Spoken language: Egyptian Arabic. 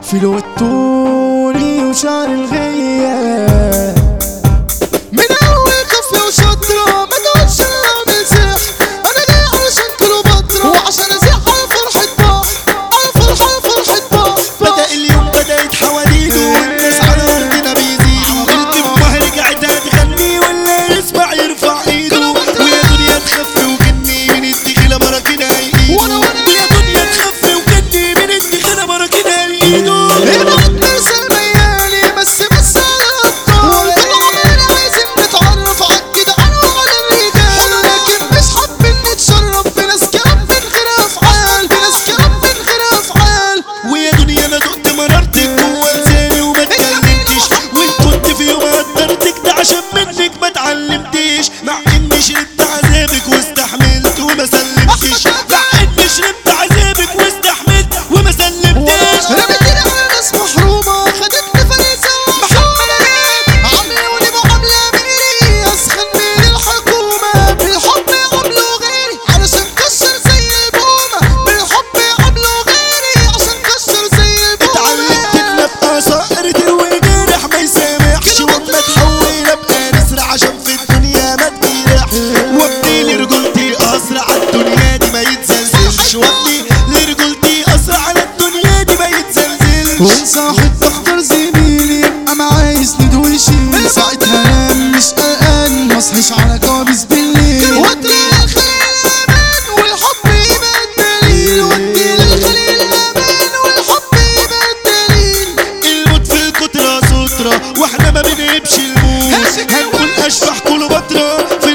فيلو الطولي وشعر الغياب من اول كفي وشطرة ما تقولش اعمل سحر انا جاي علشان كليوباترا وعشان ازيح على فرحة بحر على فرحة فرحة بحر بدأ اليوم بدأت حواديده والناس على أرضنا بيزيدوا الجمهور رجعت هتغني واللي يسمع يرفع ايده ويا دنيا تخفي وجني من الدخيلة براكين هيقيدوا ويا دنيا تخفي وجني من الدخيلة براكين هيقيدوا البلد مرسى الميالي بس بس على الابطال طول عمرنا عايزين نتعرف على الجدعان وعلى الرجال لكن مش حابين نتشرف بناس كلام من غير افعال بناس كلام من غير افعال ويا دنيا انا دقت مرارتك جوه لساني وما اتكلمتش وان كنت في يوم قدرتك ده عشان منك ما اتعلمتش مع اني شربت عذابك واستحملت وما سلمتش مع اني شربت عذابك واستحملت وما سلمتش رميتني على ناس محرومة خدتني فريسة ومحملات عاملوني معاملة ميري أسخن من الحكومة بالحب عملوا غيري علشان كسر زي البومة بالحب عملوا غيري عشان كسر زي اتعلمت ان البومة ابقى صقر تروي جرح ما يسامحش واما تحول ابقى نسر عشان في الدنيا ما تجرحش وابني لرجولتي اسرع على الدنيا دي ما يتزلزلش وابني لرجولتي اسرع على الدنيا دي ما يتزلزلش وصاحب تختار زميلي يبقى معايا يسند ويشيل ساعتها انام مش قلقان مصحيش على كوابيس بالليل وادي للخليل امان والحب يبقى الدليل وادي للخليل امان والحب يبقى الدليل الموت في الكترة سترة واحنا ما بنهبش الموت هنقول اشبح كليوباترا في